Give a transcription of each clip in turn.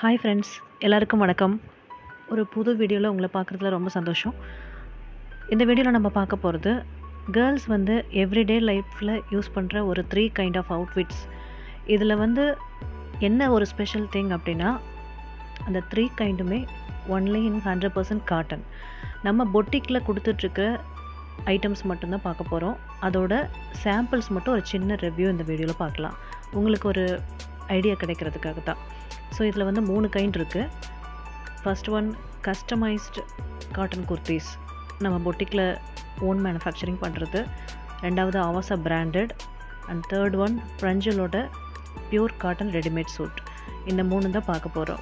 hi friends எல்லாருக்கும் வணக்கம் ஒரு புது வீடியோவில் உங்களை பார்க்குறதுல ரொம்ப சந்தோஷம் இந்த வீடியோவில் நம்ம பார்க்க போகிறது கேர்ள்ஸ் வந்து எவ்ரிடே லைஃப்பில் யூஸ் பண்ணுற ஒரு த்ரீ கைண்ட் ஆஃப் அவுட்ஃபிட்ஸ் இதில் வந்து என்ன ஒரு ஸ்பெஷல் திங் அப்படின்னா அந்த த்ரீ கைண்டுமே only in hundred percent cotton நம்ம பொட்டிக்கில் கொடுத்துட்ருக்க ஐட்டம்ஸ் மட்டும்தான் பார்க்க போகிறோம் அதோட சாம்பிள்ஸ் மட்டும் ஒரு சின்ன ரிவ்யூ இந்த வீடியோவில் பார்க்கலாம் உங்களுக்கு ஒரு ஐடியா கிடைக்கிறதுக்காக தான் ஸோ இதில் வந்து மூணு கைண்ட் இருக்குது first one customised cotton kurtis நம்ம பொட்டிக்கில் ஓன் மேனுஃபேக்சரிங் பண்ணுறது ரெண்டாவது Avasa branded and third one ப்ரஞ்சலோட பியூர் காட்டன் ரெடிமேட் சூட் இந்த மூணு தான் பார்க்க போகிறோம்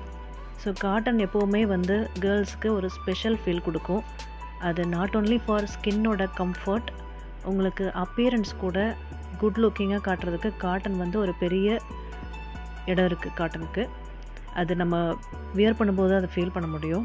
ஸோ காட்டன் எப்போவுமே வந்து கேர்ள்ஸ்க்கு ஒரு ஸ்பெஷல் ஃபீல் கொடுக்கும் அது நாட் ஓன்லி ஃபார் ஸ்கின்னோட கம்ஃபர்ட் உங்களுக்கு அப்பியரன்ஸ் கூட குட் லுக்கிங்காக காட்டுறதுக்கு காட்டன் வந்து ஒரு பெரிய இடம் இருக்குது காட்டனுக்கு அது நம்ம வியர் பண்ணும்போது அதை ஃபீல் பண்ண முடியும்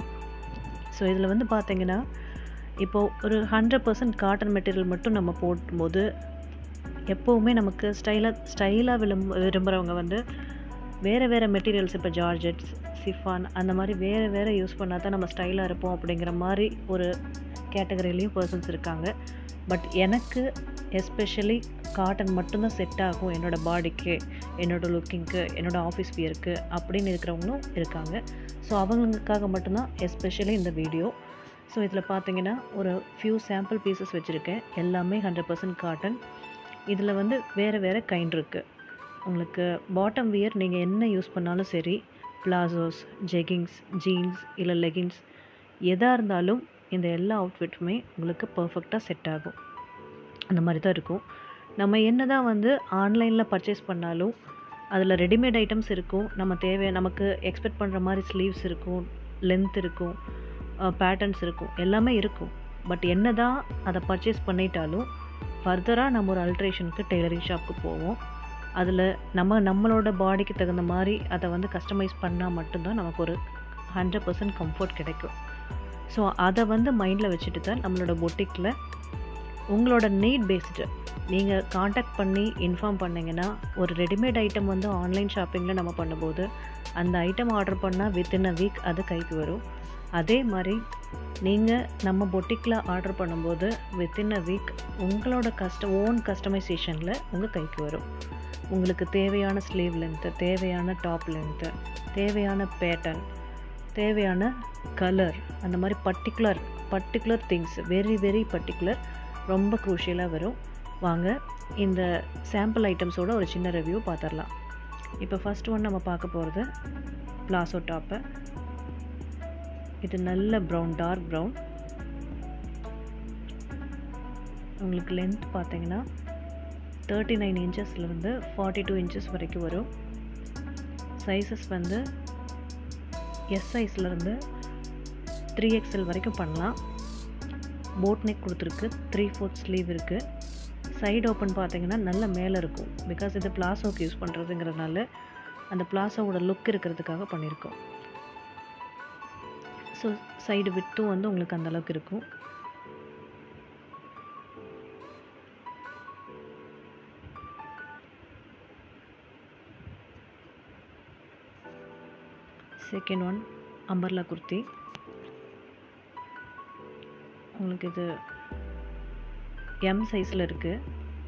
ஸோ இதில் வந்து பார்த்தீங்கன்னா இப்போது ஒரு ஹண்ட்ரட் பர்சன்ட் காட்டன் மெட்டீரியல் மட்டும் நம்ம போடும்போது எப்போவுமே நமக்கு ஸ்டைலாக ஸ்டைலாக விரும்ப விரும்புகிறவங்க வந்து வேறு வேறு மெட்டீரியல்ஸ் இப்போ ஜார்ஜெட்ஸ் சிஃபான் அந்த மாதிரி வேறு வேறு யூஸ் பண்ணால் தான் நம்ம ஸ்டைலாக இருப்போம் அப்படிங்கிற மாதிரி ஒரு கேட்டகரிலையும் பர்சன்ஸ் இருக்காங்க பட் எனக்கு எஸ்பெஷலி காட்டன் மட்டும்தான் செட் ஆகும் என்னோடய பாடிக்கு என்னோடய லுக்கிங்க்கு என்னோடய ஆஃபீஸ் வியருக்கு அப்படின்னு இருக்கிறவங்களும் இருக்காங்க ஸோ அவங்களுக்காக மட்டும்தான் எஸ்பெஷலி இந்த வீடியோ ஸோ இதில் பார்த்தீங்கன்னா ஒரு ஃபியூ சாம்பிள் பீசஸ் வச்சுருக்கேன் எல்லாமே ஹண்ட்ரட் பர்சன்ட் காட்டன் இதில் வந்து வேறு வேறு கைண்ட் இருக்குது உங்களுக்கு பாட்டம் வியர் நீங்கள் என்ன யூஸ் பண்ணாலும் சரி பிளாசோஸ் ஜெகிங்ஸ் ஜீன்ஸ் இல்லை லெகின்ஸ் எதாக இருந்தாலும் இந்த எல்லா அவுட்ஃபிட்டுமே உங்களுக்கு பர்ஃபெக்டாக செட் ஆகும் அந்த மாதிரி தான் இருக்கும் நம்ம என்ன தான் வந்து ஆன்லைனில் பர்ச்சேஸ் பண்ணாலும் அதில் ரெடிமேட் ஐட்டம்ஸ் இருக்கும் நம்ம தேவை நமக்கு எக்ஸ்பெக்ட் பண்ணுற மாதிரி ஸ்லீவ்ஸ் இருக்கும் லென்த் இருக்கும் பேட்டர்ன்ஸ் இருக்கும் எல்லாமே இருக்கும் பட் என்ன தான் அதை பர்ச்சேஸ் பண்ணிட்டாலும் ஃபர்தராக நம்ம ஒரு அல்ட்ரேஷனுக்கு டெய்லரிங் ஷாப்புக்கு போவோம் அதில் நம்ம நம்மளோட பாடிக்கு தகுந்த மாதிரி அதை வந்து கஸ்டமைஸ் பண்ணால் மட்டும்தான் நமக்கு ஒரு ஹண்ட்ரட் பர்சன்ட் கம்ஃபர்ட் கிடைக்கும் ஸோ அதை வந்து மைண்டில் வச்சுட்டு தான் நம்மளோட பொட்டிக்கில் உங்களோட நீட் பேஸ்டு நீங்கள் காண்டாக்ட் பண்ணி இன்ஃபார்ம் பண்ணிங்கன்னா ஒரு ரெடிமேட் ஐட்டம் வந்து ஆன்லைன் ஷாப்பிங்கில் நம்ம பண்ணும்போது அந்த ஐட்டம் ஆர்டர் பண்ணால் வித்தின் அ வீக் அது கைக்கு வரும் அதே மாதிரி நீங்கள் நம்ம பொட்டிக்கில் ஆர்டர் பண்ணும்போது வித்தின் அ வீக் உங்களோட கஸ்ட ஓன் கஸ்டமைசேஷனில் உங்கள் கைக்கு வரும் உங்களுக்கு தேவையான ஸ்லீவ் லென்த்து தேவையான டாப் லென்த்து தேவையான பேட்டர்ன் தேவையான கலர் அந்த மாதிரி particular particular things very very particular ரொம்ப க்ரூஷியலாக வரும் வாங்க இந்த சாம்பிள் ஐட்டம்ஸோட ஒரு சின்ன ரிவ்யூ பார்த்துடலாம் இப்போ ஃபஸ்ட் ஒன் நம்ம பார்க்க போகிறது பிளாசோ டாப்பு இது நல்ல ப்ரௌன் டார்க் ப்ரௌன் உங்களுக்கு லென்த் பார்த்தீங்கன்னா தேர்ட்டி நைன் இன்ச்சஸ்லேருந்து ஃபார்ட்டி டூ இன்ச்சஸ் வரைக்கும் வரும் சைஸஸ் வந்து எஸ் சைஸ்லேருந்து த்ரீ எக்ஸ்எல் வரைக்கும் பண்ணலாம் போட் நெக் கொடுத்துருக்கு த்ரீ ஃபோர்த் ஸ்லீவ் இருக்குது சைடு ஓப்பன் பார்த்தீங்கன்னா நல்ல மேலே இருக்கும் பிகாஸ் இது பிளாசோக்கு யூஸ் பண்ணுறதுங்கிறதுனால அந்த பிளாசோவோட லுக் இருக்கிறதுக்காக பண்ணியிருக்கோம் ஸோ சைடு விட்டும் வந்து உங்களுக்கு அந்த அளவுக்கு இருக்கும் செகண்ட் ஒன் அம்பர்லா குர்த்தி உங்களுக்கு இது எம் சைஸில் இருக்குது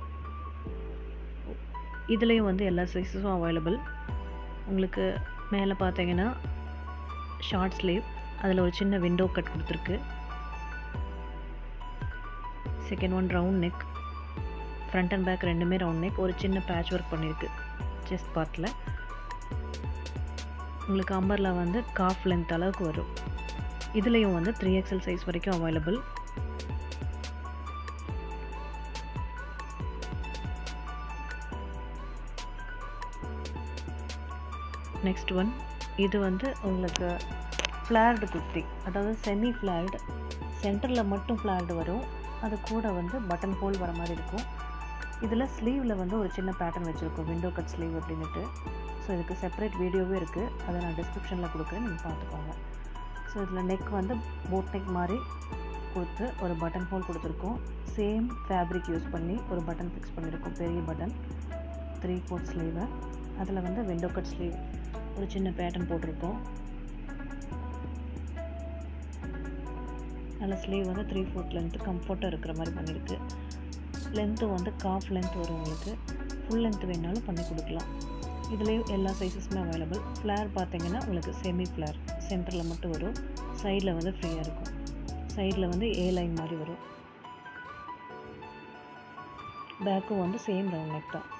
இதுலேயும் வந்து எல்லா சைஸஸும் அவைலபிள் உங்களுக்கு மேலே பார்த்தீங்கன்னா ஷார்ட் ஸ்லீவ் அதில் ஒரு சின்ன விண்டோ கட் கொடுத்துருக்கு second one round neck front and back ரெண்டுமே ரவுண்ட் நெக் ஒரு சின்ன பேட்ச் ஒர்க் பண்ணியிருக்கு செஸ்ட் பார்ட்டில் உங்களுக்கு அம்பர்லா வந்து காஃப் லென்த் அளவுக்கு வரும் இதுலேயும் வந்து த்ரீ எக்ஸல் சைஸ் வரைக்கும் அவைலபிள் நெக்ஸ்ட் ஒன் இது வந்து உங்களுக்கு ஃப்ளார்டு குர்த்தி அதாவது செமி ஃப்ளார்டு சென்டரில் மட்டும் ஃப்ளார்டு வரும் அது கூட வந்து பட்டன் ஹோல் வர மாதிரி இருக்கும் இதில் ஸ்லீவில் வந்து ஒரு சின்ன பேட்டர்ன் வச்சுருக்கோம் விண்டோ கட் ஸ்லீவ் அப்படின்ட்டு ஸோ இதுக்கு செப்பரேட் வீடியோவே இருக்குது அதை நான் டிஸ்கிரிப்ஷனில் கொடுக்குறேன் நீங்கள் பார்த்துக்கோங்க ஸோ இதில் நெக் வந்து போட் நெக் மாதிரி கொடுத்து ஒரு பட்டன் ஹோல் கொடுத்துருக்கோம் சேம் ஃபேப்ரிக் யூஸ் பண்ணி ஒரு பட்டன் ஃபிக்ஸ் பண்ணியிருக்கோம் பெரிய பட்டன் த்ரீ ஃபோர்த் ஸ்லீவை அதில் வந்து விண்டோ கட் ஸ்லீவ் ஒரு சின்ன பேட்டர்ன் போட்டிருக்கோம் நல்ல ஸ்லீவ் வந்து த்ரீ ஃபோர்த் லென்த்து கம்ஃபர்ட்டாக இருக்கிற மாதிரி பண்ணியிருக்கு லென்த்து வந்து காஃப் லென்த் வரும் உங்களுக்கு ஃபுல் லென்த் வேணாலும் பண்ணி கொடுக்கலாம் இதுலேயும் எல்லா சைஸஸுமே அவைலபிள் ஃப்ளேர் பார்த்தீங்கன்னா உங்களுக்கு செமி ஃப்ளேர் சென்டரில் மட்டும் வரும் சைடில் வந்து ஃப்ரீயாக இருக்கும் சைடில் வந்து ஏ லைன் மாதிரி வரும் பேக்கும் வந்து சேம் ரவுண்ட் நெக் தான்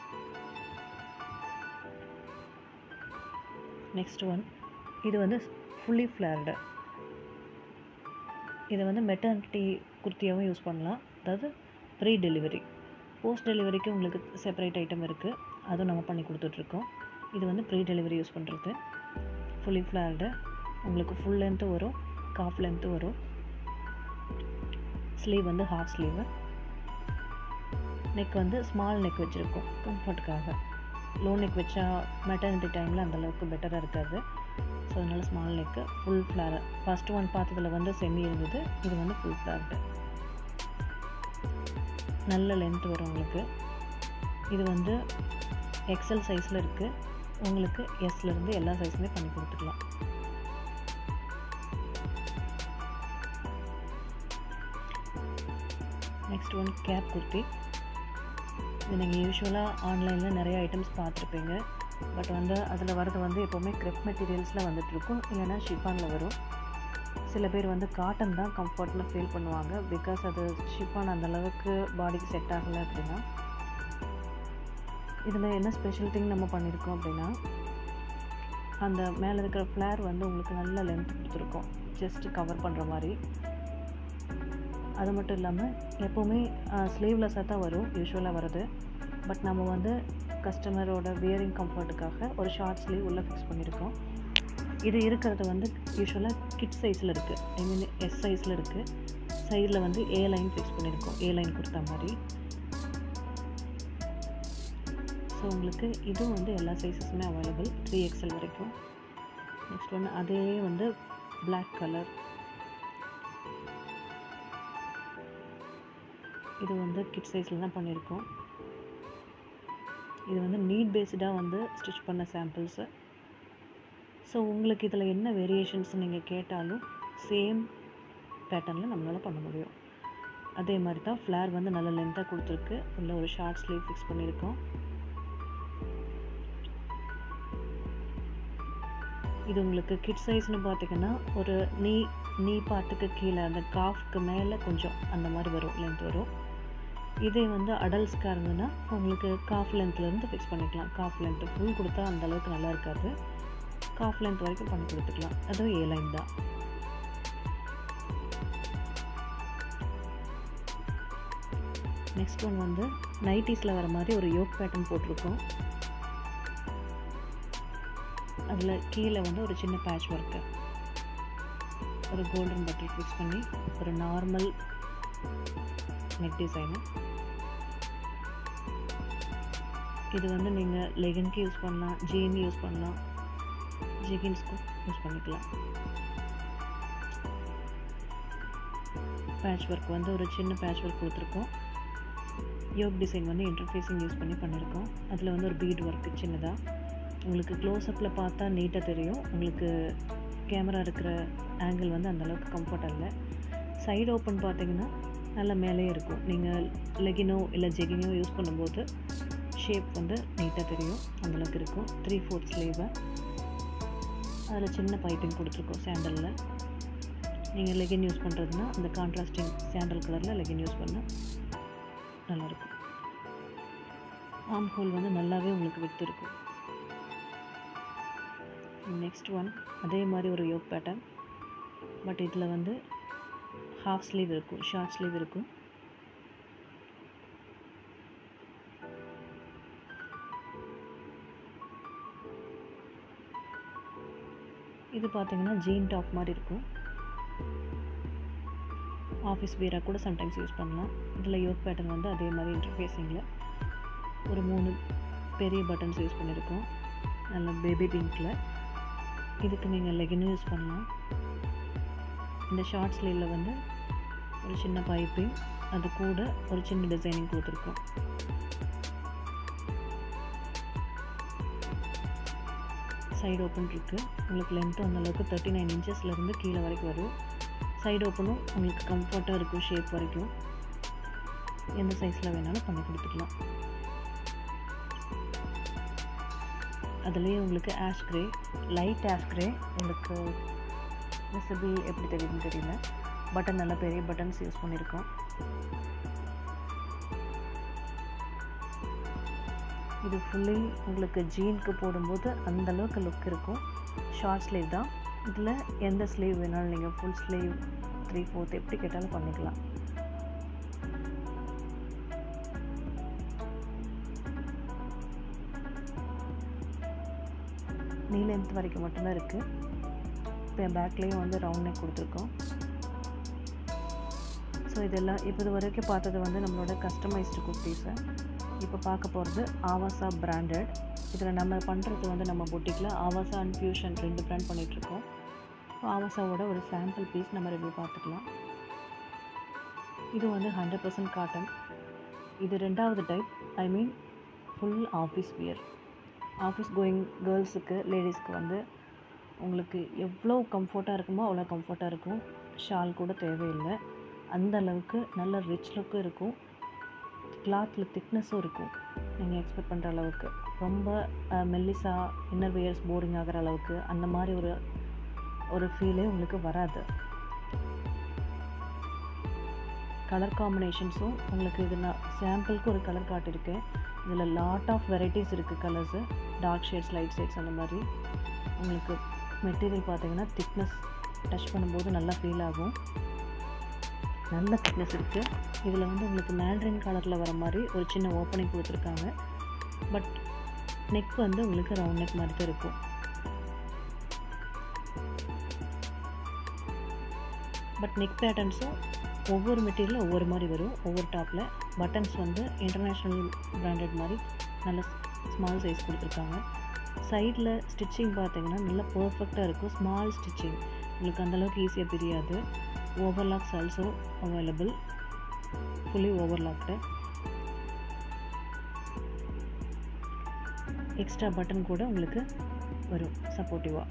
நெக்ஸ்ட் ஒன் இது வந்து ஃபுல்லி ஃப்ளேர்டு இதை வந்து மெட்டர்னிட்டி குர்த்தியாகவும் யூஸ் பண்ணலாம் அதாவது ப்ரீ டெலிவரி போஸ்ட் டெலிவரிக்கு உங்களுக்கு செப்பரேட் ஐட்டம் இருக்குது அதுவும் நம்ம பண்ணி கொடுத்துட்ருக்கோம் இது வந்து ப்ரீ டெலிவரி யூஸ் பண்ணுறது ஃபுல்லி ஃப்ளேர்டு உங்களுக்கு ஃபுல் லென்த்து வரும் காஃப் லென்த்து வரும் ஸ்லீவ் வந்து ஹாஃப் ஸ்லீவு நெக் வந்து ஸ்மால் நெக் வச்சுருக்கோம் கம்ஃபர்ட்டுக்காக லோ நெக் வச்சா மெட்டர்னிட்டி டைமில் அந்தளவுக்கு பெட்டராக இருக்காது ஸோ அதனால் small neck full flare first one பார்த்ததில் வந்து செமி இருந்தது இது வந்து ஃபுல் ஃப்ளார்டு நல்ல லென்த் வரும் உங்களுக்கு இது வந்து எக்ஸல் சைஸில் இருக்குது உங்களுக்கு எஸ்லேருந்து எல்லா சைஸுமே பண்ணி கொடுத்துக்கலாம் நெக்ஸ்ட் ஒன் கேப் குர்த்தி இது நீங்கள் யூஸ்வலாக ஆன்லைனில் நிறைய ஐட்டம்ஸ் பார்த்துருப்பீங்க பட் வந்து அதில் வரது வந்து எப்போவுமே க்ரெப் மெட்டீரியல்ஸில் வந்துட்டுருக்கும் இல்லைனா ஷிஃபானில் வரும் சில பேர் வந்து காட்டன் தான் கம்ஃபர்ட்னு ஃபீல் பண்ணுவாங்க பிகாஸ் அது ஷிஃபான் அந்தளவுக்கு பாடிக்கு செட் ஆகலை அப்படின்னா இதில் என்ன ஸ்பெஷல் திங் நம்ம பண்ணியிருக்கோம் அப்படின்னா அந்த மேலே இருக்கிற ஃப்ளேர் வந்து உங்களுக்கு நல்ல லென்த் கொடுத்துருக்கோம் ஜஸ்ட்டு கவர் பண்ணுற மாதிரி அது மட்டும் இல்லாமல் எப்போவுமே ஸ்லீவ்லெஸ்ஸாக தான் வரும் யூஸ்வலாக வருது பட் நம்ம வந்து கஸ்டமரோட வியரிங் கம்ஃபர்ட்டுக்காக ஒரு ஷார்ட் ஸ்லீவ் உள்ளே ஃபிக்ஸ் பண்ணியிருக்கோம் இது இருக்கிறது வந்து யூஸ்வலாக கிட் சைஸில் இருக்குது ஐ மீன் எஸ் சைஸில் இருக்குது சைடில் வந்து ஏ லைன் ஃபிக்ஸ் பண்ணியிருக்கோம் ஏ லைன் கொடுத்த மாதிரி ஸோ உங்களுக்கு இதுவும் வந்து எல்லா சைஸஸுமே அவைலபிள் த்ரீ எக்ஸல் வரைக்கும் நெக்ஸ்ட் ஒன்று அதே வந்து பிளாக் கலர் இது வந்து கிட் சைஸில் தான் பண்ணியிருக்கோம் இது வந்து நீட் பேஸ்டாக வந்து ஸ்டிச் பண்ண சாம்பிள்ஸு ஸோ உங்களுக்கு இதில் என்ன வேரியேஷன்ஸ் நீங்கள் கேட்டாலும் சேம் பேட்டர்னில் நம்மளால் பண்ண முடியும் அதே மாதிரி தான் ஃப்ளேர் வந்து நல்ல லென்த்தாக கொடுத்துருக்கு உள்ள ஒரு ஷார்ட் ஸ்லீவ் ஃபிக்ஸ் பண்ணியிருக்கோம் இது உங்களுக்கு கிட் சைஸ்னு பார்த்தீங்கன்னா ஒரு நீ நீ பாட்டுக்கு கீழே அந்த காஃப்க்கு மேலே கொஞ்சம் அந்த மாதிரி வரும் லென்த் வரும் இதே வந்து அடல்ட்ஸ்க்காக இருந்ததுன்னா உங்களுக்கு காஃப் லென்த்லேருந்து ஃபிக்ஸ் பண்ணிக்கலாம் காஃப் லென்த்து ஃபுல் கொடுத்தா அந்தளவுக்கு நல்லா இருக்காது காஃப் லென்த் வரைக்கும் பண்ணி கொடுத்துக்கலாம் அதுவும் ஏ லைன் தான் நெக்ஸ்ட் ஒன் வந்து நைட்டிஸில் வர மாதிரி ஒரு யோக் பேட்டர்ன் போட்டிருக்கோம் அதில் கீழே வந்து ஒரு சின்ன பேட்ச் ஒர்க்கு ஒரு கோல்டன் பட்டில் ஃபிக்ஸ் பண்ணி ஒரு நார்மல் நெக் டிசைனு இது வந்து நீங்கள் லெகின்க்கு யூஸ் பண்ணலாம் ஜீன் யூஸ் பண்ணலாம் ஜெகின்ஸ்க்கும் யூஸ் பண்ணிக்கலாம் பேட்ச் ஒர்க் வந்து ஒரு சின்ன பேட்ச் ஒர்க் கொடுத்துருக்கோம் யோக் டிசைன் வந்து இன்டர்ஃபேஸிங் யூஸ் பண்ணி பண்ணியிருக்கோம் அதில் வந்து ஒரு பீட் ஒர்க்கு சின்னதாக உங்களுக்கு க்ளோஸ்அப்பில் பார்த்தா நீட்டாக தெரியும் உங்களுக்கு கேமரா இருக்கிற ஆங்கிள் வந்து அந்தளவுக்கு கம்ஃபர்ட் இல்லை சைடு ஓப்பன் பார்த்தீங்கன்னா நல்லா மேலே இருக்கும் நீங்கள் லெகினோ இல்லை ஜெகினோ யூஸ் பண்ணும்போது ஷேப் வந்து நீட்டாக தெரியும் அந்தளவுக்கு இருக்கும் த்ரீ ஃபோர்த் ஸ்லீவை அதில் சின்ன பைப்பிங் கொடுத்துருக்கோம் சாண்டலில் நீங்கள் லெகின் யூஸ் பண்ணுறதுனா அந்த கான்ட்ராஸ்டிங் சாண்டல் கலரில் லெகின் யூஸ் பண்ணால் நல்லாயிருக்கும் ஆம் ஹோல் வந்து நல்லாவே உங்களுக்கு வித்து இருக்கும் நெக்ஸ்ட் ஒன் அதே மாதிரி ஒரு யோக் பேட்டர்ன் பட் இதில் வந்து ஹாஃப் ஸ்லீவ் இருக்கும் ஷார்ட் ஸ்லீவ் இருக்கும் இது பார்த்தீங்கன்னா ஜீன் டாப் மாதிரி இருக்கும் ஆஃபீஸ் வேராக கூட சம்டைம்ஸ் யூஸ் பண்ணலாம் இதில் யோக் பேட்டர்ன் வந்து அதே மாதிரி இன்டர்ஃபேஸிங்கில் ஒரு மூணு பெரிய பட்டன்ஸ் யூஸ் பண்ணியிருக்கோம் நல்ல பேபி பிங்க்கில் இதுக்கு நீங்கள் லெகினும் யூஸ் பண்ணலாம் இந்த ஷார்ட் ஸ்லீவில் வந்து ஒரு சின்ன பைப்பிங் அது கூட ஒரு சின்ன டிசைனிங் கொடுத்துருக்கோம் சைடு ஓப்பன் இருக்குது உங்களுக்கு லென்த்து அந்த அளவுக்கு தேர்ட்டி நைன் இன்ச்சஸ்லேருந்து கீழே வரைக்கும் வரும் சைடு ஓப்பனும் உங்களுக்கு கம்ஃபர்ட்டாக இருக்கும் ஷேப் வரைக்கும் எந்த சைஸில் வேணாலும் பண்ணி கொடுத்துக்கலாம் அதுலேயே உங்களுக்கு ash grey light ash grey உங்களுக்கு விசிபிள் எப்படி தெரியுதுன்னு தெரியல பட்டன் நல்ல பெரிய பட்டன்ஸ் யூஸ் பண்ணியிருக்கோம் இது ஃபுல்லி உங்களுக்கு ஜீனுக்கு போடும்போது அந்த அளவுக்கு லுக் இருக்கும் ஷார்ட் ஸ்லீவ் தான் இதில் எந்த ஸ்லீவ் வேணாலும் நீங்கள் ஃபுல் ஸ்லீவ் த்ரீ ஃபோர்த் எப்படி கேட்டாலும் பண்ணிக்கலாம் நீ லென்த் வரைக்கும் மட்டும்தான் இருக்குது இப்போ பேக்லேயும் வந்து ரவுண்ட் நெக் கொடுத்துருக்கோம் ஸோ இதெல்லாம் இப்போ இது வரைக்கும் பார்த்தது வந்து நம்மளோட கஸ்டமைஸ்டு குர்த்திஸை இப்போ பார்க்க போகிறது ஆவாசா பிராண்டட் இதில் நம்ம பண்ணுறது வந்து நம்ம பொட்டிக்கில் ஆவாசா அண்ட் ஃபியூஷன் ரெண்டு பிராண்ட் பண்ணிகிட்ருக்கோம் ஆவாசாவோட ஒரு சாம்பிள் பீஸ் நம்ம ரிவ்யூ பார்த்துக்கலாம் இது வந்து ஹண்ட்ரட் பர்சன்ட் காட்டன் இது ரெண்டாவது type I mean full office wear office going கேர்ள்ஸுக்கு லேடிஸ்க்கு வந்து உங்களுக்கு எவ்வளோ கம்ஃபர்ட்டாக இருக்குமோ அவ்வளோ கம்ஃபர்ட்டாக இருக்கும் ஷால் கூட தேவையில்லை அந்த அளவுக்கு நல்ல ரிச் லுக்கும் இருக்கும் கிளாத்தில் திக்னஸும் இருக்கும் நீங்கள் எக்ஸ்பெக்ட் பண்ணுற அளவுக்கு ரொம்ப மெல்லிசா இன்னர் வியர்ஸ் போரிங் ஆகிற அளவுக்கு அந்த மாதிரி ஒரு ஒரு ஃபீலே உங்களுக்கு வராது கலர் காம்பினேஷன்ஸும் உங்களுக்கு இது நான் சாம்பிளுக்கு ஒரு கலர் காட்டியிருக்கேன் இதில் லாட் ஆஃப் வெரைட்டிஸ் இருக்குது colours dark shades light shades அந்த மாதிரி உங்களுக்கு மெட்டீரியல் பார்த்தீங்கன்னா திக்னஸ் டச் பண்ணும்போது நல்லா ஃபீல் ஆகும் நல்ல திக்னஸ் இருக்குது இதில் வந்து உங்களுக்கு மேண்ட்ரின் கலரில் வர மாதிரி ஒரு சின்ன ஓப்பனிங் கொடுத்துருக்காங்க பட் நெக் வந்து உங்களுக்கு ரவுண்ட் நெக் மாதிரி தான் இருக்கும் பட் நெக் பேட்டர்ன்ஸும் ஒவ்வொரு மெட்டீரியலும் ஒவ்வொரு மாதிரி வரும் ஒவ்வொரு டாப்பில் பட்டன்ஸ் வந்து இன்டர்நேஷ்னல் பிராண்டட் மாதிரி நல்ல ஸ்மால் சைஸ் கொடுத்துருக்காங்க சைடில் ஸ்டிச்சிங் பார்த்தீங்கன்னா நல்லா பர்ஃபெக்டாக இருக்கும் ஸ்மால் ஸ்டிச்சிங் உங்களுக்கு அந்தளவுக்கு ஈஸியாக தெரியாது overlocks also available fully overlocked extra button கூட உங்களுக்கு வரும் சப்போர்ட்டிவாக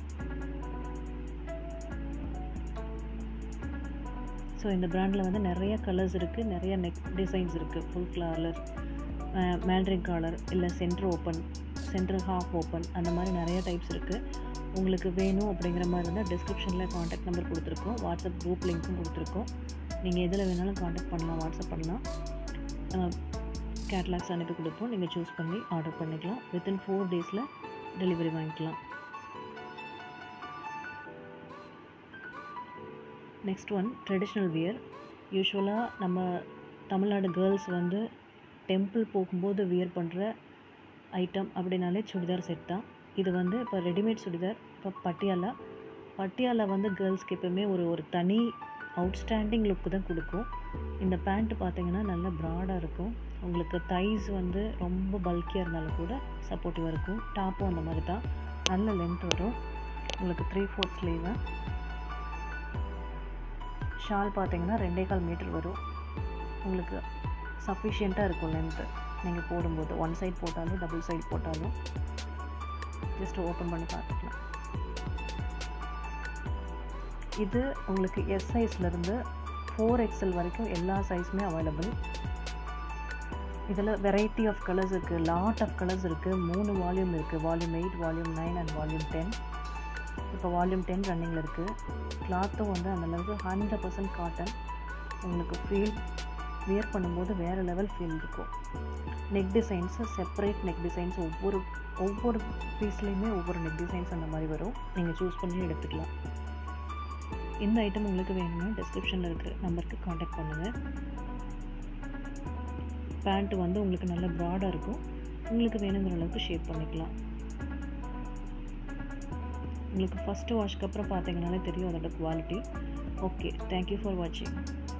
ஸோ இந்த ப்ராண்டில் வந்து நிறைய கலர்ஸ் இருக்குது நிறைய நெக் டிசைன்ஸ் இருக்குது ஃபுல் காலர் மேண்ட்ரிங் காலர் இல்லை centre open centre half open அந்த மாதிரி நிறைய டைப்ஸ் இருக்குது உங்களுக்கு வேணும் அப்படிங்கிற மாதிரி இருந்தால் டிஸ்கிரிப்ஷனில் காண்டாக்ட் நம்பர் கொடுத்துருக்கோம் வாட்ஸ்அப் குரூப் லிங்க்கும் கொடுத்துருக்கோம் நீங்கள் எதில் வேணாலும் காண்டாக்ட் பண்ணலாம் வாட்ஸ்அப் பண்ணலாம் கேட்லாக்ஸ் அனுப்பி கொடுப்போம் நீங்கள் சூஸ் பண்ணி ஆர்டர் பண்ணிக்கலாம் வித்தின் ஃபோர் டேஸில் டெலிவரி வாங்கிக்கலாம் நெக்ஸ்ட் ஒன் ட்ரெடிஷ்னல் வியர் யூஸ்வலாக நம்ம தமிழ்நாடு கேர்ள்ஸ் வந்து டெம்பிள் போகும்போது வியர் பண்ணுற ஐட்டம் அப்படின்னாலே சுடிதார் செட் தான் இது வந்து இப்போ ரெடிமேட் சுடிதார் இப்போ பட்டியாலா பட்டியாலா வந்து கேர்ள்ஸ்க்கு எப்போவுமே ஒரு ஒரு தனி அவுட்ஸ்டாண்டிங் லுக்கு தான் கொடுக்கும் இந்த பேண்ட்டு பார்த்தீங்கன்னா நல்லா ப்ராடாக இருக்கும் உங்களுக்கு தைஸ் வந்து ரொம்ப பல்கியாக இருந்தாலும் கூட சப்போர்ட்டிவாக இருக்கும் டாப்பும் அந்த மாதிரி தான் நல்ல லென்த் வரும் உங்களுக்கு த்ரீ ஃபோர்த் ஸ்லீவு ஷால் பார்த்தீங்கன்னா ரெண்டே கால் மீட்டர் வரும் உங்களுக்கு சஃபிஷியண்ட்டாக இருக்கும் லென்த்து நீங்கள் போடும்போது ஒன் சைட் போட்டாலும் டபுள் சைட் போட்டாலும் ஜஸ்ட் ஓப்பன் பண்ணி பார்த்துக்கலாம் இது உங்களுக்கு எஸ் சைஸ்லேருந்து ஃபோர் எக்ஸல் வரைக்கும் எல்லா சைஸுமே அவைலபிள் இதில் வெரைட்டி ஆஃப் கலர்ஸ் இருக்குது லாட் ஆஃப் கலர்ஸ் இருக்குது மூணு வால்யூம் இருக்குது volume eight volume nine and volume ten இப்போ வால்யூம் டென் ரன்னிங்கில் இருக்குது கிளாத்தும் வந்து அந்தளவுக்கு ஹண்ட்ரட் பர்சன்ட் காட்டன் உங்களுக்கு ஃபீல் வியர் பண்ணும்போது வேறு லெவல் ஃபீல் இருக்கும் neck designs separate neck designs ஒவ்வொரு ஒவ்வொரு பீஸ்லேயுமே ஒவ்வொரு நெக் டிசைன்ஸ் அந்த மாதிரி வரும் நீங்கள் சூஸ் பண்ணி எடுத்துக்கலாம் இந்த ஐட்டம் உங்களுக்கு வேணும்னா டிஸ்கிரிப்ஷனில் இருக்கிற நம்பருக்கு காண்டாக்ட் பண்ணுங்கள் பேண்ட்டு வந்து உங்களுக்கு நல்ல ப்ராடாக இருக்கும் உங்களுக்கு வேணுங்கிற அளவுக்கு ஷேப் பண்ணிக்கலாம் உங்களுக்கு ஃபஸ்ட்டு வாஷ்க்கு அப்புறம் பார்த்தீங்கனாலே தெரியும் அதோட குவாலிட்டி ஓகே தேங்க்யூ ஃபார் வாட்சிங்